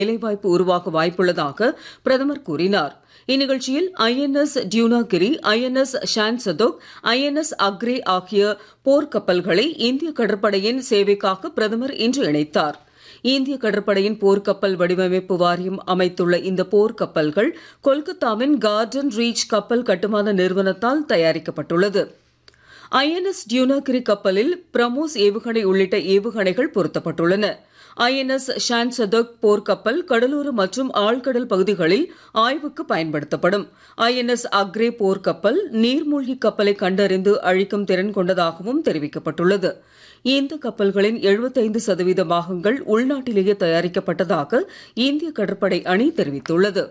வேலைவாய்ப்பு உருவாக வாய்ப்புள்ளதாக பிரதமர் கூறினார் இந்நிகழ்ச்சியில் INS Dunagiri INS Sanshodhak INS Agray ஆகிய போர்க்கப்பல்களை இந்திய கடற்படையின் சேவைக்காக பிரதமர் இன்று இணைத்தார் இந்திய கடற்படையின் போர்க்கப்பல் வடிவமைப்பு வாரியம் அமைத்துள்ள இந்த போர்க்கப்பல்கள் கொல்கத்தாவின் கார்டன் ரீச் கப்பல் கட்டுமான நிறுவனத்தால் தயாரிக்கப்பட்டுள்ளது ஐஎன்எஸ் டியூனாகிரி கப்பலில் பிரமோஸ் ஏவுகணை உள்ளிட்ட ஏவுகணைகள் பொருத்தப்பட்டுள்ளன ஐஎன்எஸ் ஷான்சதக் போர்க்கப்பல் கடலோர மற்றும் ஆழ்கடல் பகுதிகளில் ஆய்வுக்கு பயன்படுத்தப்படும் ஐஎன்எஸ் அக்ரே போர்க்கப்பல் நீர்மூழ்கி கப்பலை கண்டறிந்து அழிக்கும் திறன் கொண்டதாகவும் தெரிவிக்கப்பட்டுள்ளது இந்த கப்பல்களின் 75 சதவீத பாகங்கள் உள்நாட்டிலேயே தயாரிக்கப்பட்டதாக இந்திய கடற்படை அணி தெரிவித்துள்ளது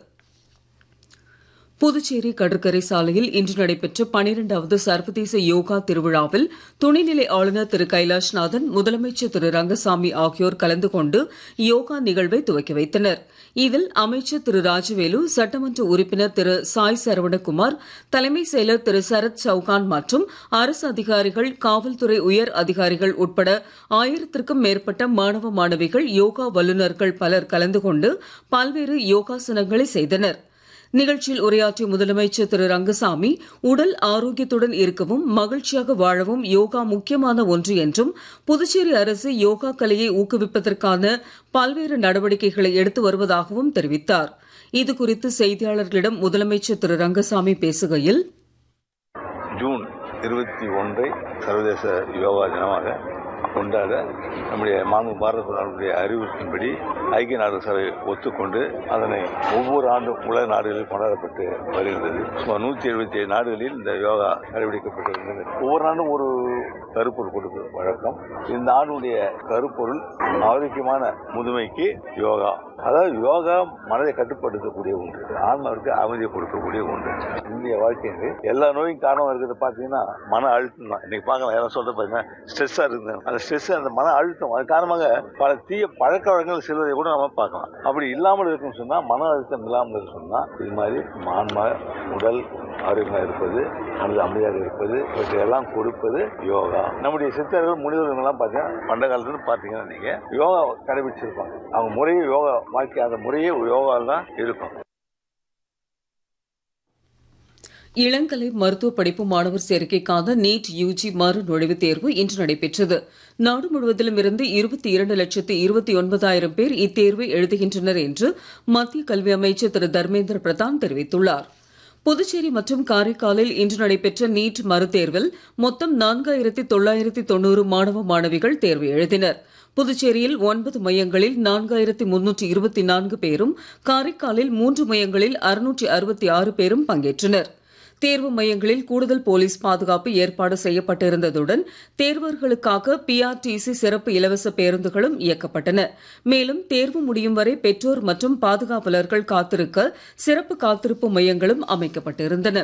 புதுச்சேரி கடற்கரை சாலையில் இன்று நடைபெற்ற பனிரெண்டாவது சர்வதேச யோகா திருவிழாவில் துணைநிலை ஆளுநர் திரு கைலாஷ்நாதன் முதலமைச்சர் திரு ரங்கசாமி ஆகியோர் கலந்து கொண்டு யோகா நிகழ்வை துவக்கி வைத்தனர் இதில் அமைச்சர் திரு ராஜவேலு சட்டமன்ற உறுப்பினர் திரு சாய் சரவணகுமார் தலைமை செயலர் திரு சரத் சௌகான் மற்றும் அரசு அதிகாரிகள் காவல்துறை உயர் அதிகாரிகள் உட்பட ஆயிரத்திற்கும் மேற்பட்ட மாணவ மாணவிகள் யோகா வல்லுநர்கள் பலர் கலந்து கொண்டு பல்வேறு யோகாசனங்களை செய்தனர் நிகழ்ச்சியில் உரையாற்றிய முதலமைச்சர் திரு ரங்கசாமி உடல் ஆரோக்கியத்துடன் இருக்கவும் மகிழ்ச்சியாக வாழவும் யோகா முக்கியமான ஒன்று என்றும் புதுச்சேரி அரசு யோகா கலையை ஊக்குவிப்பதற்கான பல்வேறு நடவடிக்கைகளை எடுத்து வருவதாகவும் தெரிவித்தார் இதுகுறித்து செய்தியாளர்களிடம் முதலமைச்சர் திரு ரங்கசாமி பேசுகையில் ஜூன் இருபத்தி ஒன்றை சர்வதேச யோகா தினமாக கொண்டாட நம்முடைய மாண்பு பாரத பிரதமருடைய அறிவுறுத்தின்படி ஐக்கிய நாடுகள் சபை ஒத்துக்கொண்டு அதனை ஒவ்வொரு ஆண்டும் உலக நாடுகளில் கொண்டாடப்பட்டு வருகிறது சுமார் நூற்றி எழுபத்தி ஏழு நாடுகளில் இந்த யோகா கடைபிடிக்கப்பட்டு வருகிறது ஒவ்வொரு ஆண்டும் ஒரு கருப்பொருள் கொடுப்பது வழக்கம் இந்த ஆண்டுடைய கருப்பொருள் ஆரோக்கியமான முதுமைக்கு யோகா அதாவது யோகா மனதை கட்டுப்படுத்தக்கூடிய ஒன்று ஆன்மாவிற்கு அமைதியை கொடுக்கக்கூடிய ஒன்று இந்திய வாழ்க்கையில் எல்லா நோயும் காரணமாக இருக்கிறது பார்த்தீங்கன்னா மன அழுத்தம் தான் இன்னைக்கு பார்க்கலாம் யாரும் சொல்ற பார்த்தீங்கன்னா ஸ்ட்ரெஸ்ஸாக இருக்குது அந்த ஸ்ட்ரெஸ் அந்த மன அழுத்தம் அது காரணமாக பல தீய பழக்க வழக்கங்கள் செல்வதை கூட நம்ம பார்க்கலாம் அப்படி இல்லாமல் இருக்குன்னு சொன்னால் மன அழுத்தம் இல்லாமல் இருக்கு சொன்னால் இது மாதிரி ஆன்மா உடல் ஆரோக்கியமாக இருப்பது மனது அமைதியாக இருப்பது இவற்றையெல்லாம் கொடுப்பது யோகா நம்முடைய சித்தர்கள் முனிவர்கள்லாம் பார்த்தீங்கன்னா பண்ட காலத்துல பார்த்தீங்கன்னா நீங்கள் யோகா கடைபிடிச்சிருப்பாங்க அவங்க முறையே யோகா வாழ்க்கை அந்த முறையே யோகாவில் தான் இருக்கும் இளங்கலை மருத்துவ படிப்பு மாணவர் சேர்க்கைக்கான நீட் யூஜி மறு நுழைவுத் தேர்வு இன்று நடைபெற்றது நாடு முழுவதிலும் இருந்து இருபத்தி இரண்டு லட்சத்து இருபத்தி ஒன்பதாயிரம் பேர் இத்தேர்வை எழுதுகின்றனர் என்று மத்திய கல்வி அமைச்சர் திரு தர்மேந்திர பிரதான் தெரிவித்துள்ளார் புதுச்சேரி மற்றும் காரைக்காலில் இன்று நடைபெற்ற நீட் மறுதேர்வில் மொத்தம் நான்காயிரத்தி தொள்ளாயிரத்தி தொண்ணூறு மாணவ மாணவிகள் தேர்வு எழுதினர் புதுச்சேரியில் ஒன்பது மையங்களில் நான்காயிரத்தி முன்னூற்றி இருபத்தி நான்கு பேரும் காரைக்காலில் மூன்று மையங்களில் அறுநூற்றி அறுபத்தி ஆறு பேரும் பங்கேற்றனர் தேர்வு மையங்களில் கூடுதல் போலீஸ் பாதுகாப்பு ஏற்பாடு செய்யப்பட்டிருந்ததுடன் தேர்வர்களுக்காக பிஆர்டிசி சிறப்பு இலவச பேருந்துகளும் இயக்கப்பட்டன மேலும் தேர்வு முடியும் வரை பெற்றோர் மற்றும் பாதுகாவலர்கள் காத்திருக்க சிறப்பு காத்திருப்பு மையங்களும் அமைக்கப்பட்டிருந்தன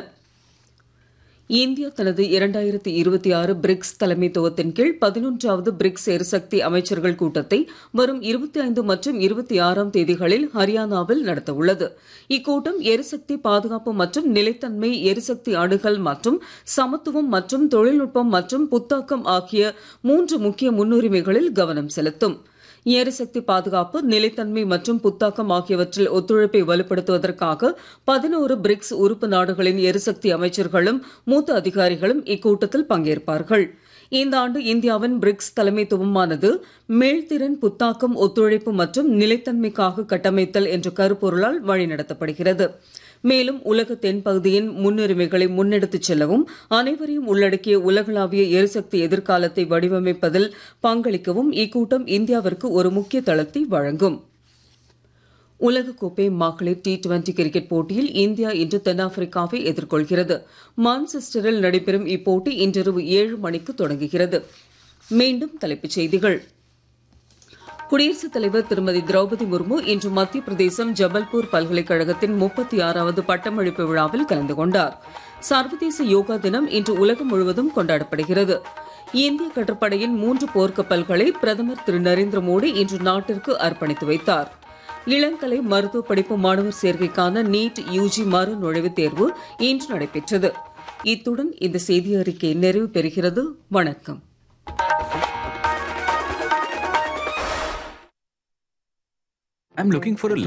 இந்தியா தனது இரண்டாயிரத்தி இருபத்தி ஆறு பிரிக்ஸ் தலைமைத்துவத்தின் கீழ் பதினொன்றாவது பிரிக்ஸ் எரிசக்தி அமைச்சர்கள் கூட்டத்தை வரும் இருபத்தி ஐந்து மற்றும் இருபத்தி ஆறாம் தேதிகளில் ஹரியானாவில் நடத்தவுள்ளது இக்கூட்டம் எரிசக்தி பாதுகாப்பு மற்றும் நிலைத்தன்மை எரிசக்தி அணுகல் மற்றும் சமத்துவம் மற்றும் தொழில்நுட்பம் மற்றும் புத்தாக்கம் ஆகிய மூன்று முக்கிய முன்னுரிமைகளில் கவனம் செலுத்தும் எரிசக்தி பாதுகாப்பு நிலைத்தன்மை மற்றும் புத்தாக்கம் ஆகியவற்றில் ஒத்துழைப்பை வலுப்படுத்துவதற்காக பதினோரு பிரிக்ஸ் உறுப்பு நாடுகளின் எரிசக்தி அமைச்சர்களும் மூத்த அதிகாரிகளும் இக்கூட்டத்தில் பங்கேற்பார்கள் இந்த ஆண்டு இந்தியாவின் பிரிக்ஸ் தலைமைத்துவமானது மேல்திறன் புத்தாக்கம் ஒத்துழைப்பு மற்றும் நிலைத்தன்மைக்காக கட்டமைத்தல் என்ற கருப்பொருளால் வழிநடத்தப்படுகிறது மேலும் உலக தென்பகுதியின் முன்னுரிமைகளை முன்னெடுத்துச் செல்லவும் அனைவரையும் உள்ளடக்கிய உலகளாவிய எரிசக்தி எதிர்காலத்தை வடிவமைப்பதில் பங்களிக்கவும் இக்கூட்டம் இந்தியாவிற்கு ஒரு முக்கிய தளத்தை வழங்கும் உலகக்கோப்பை மகளிர் டி டுவெண்டி கிரிக்கெட் போட்டியில் இந்தியா இன்று தென்னாப்பிரிக்காவை எதிர்கொள்கிறது மான்செஸ்டரில் நடைபெறும் இப்போட்டி இன்றிரவு ஏழு மணிக்கு தொடங்குகிறது மீண்டும் தலைப்புச் செய்திகள் குடியரசுத் தலைவர் திருமதி திரௌபதி முர்மு இன்று மத்திய பிரதேசம் ஜபல்பூர் பல்கலைக்கழகத்தின் முப்பத்தி ஆறாவது பட்டமளிப்பு விழாவில் கலந்து கொண்டார் சர்வதேச யோகா தினம் இன்று உலகம் முழுவதும் கொண்டாடப்படுகிறது இந்திய கடற்படையின் மூன்று போர்க்கப்பல்களை பிரதமர் திரு நரேந்திர மோடி இன்று நாட்டிற்கு அர்ப்பணித்து வைத்தார் இளங்கலை மருத்துவ படிப்பு மாணவர் சேர்க்கைக்கான நீட் யூஜி மறு நுழைவுத் தேர்வு இன்று நடைபெற்றது இத்துடன் இந்த செய்தி அறிக்கை நிறைவு பெறுகிறது வணக்கம் I'm looking for a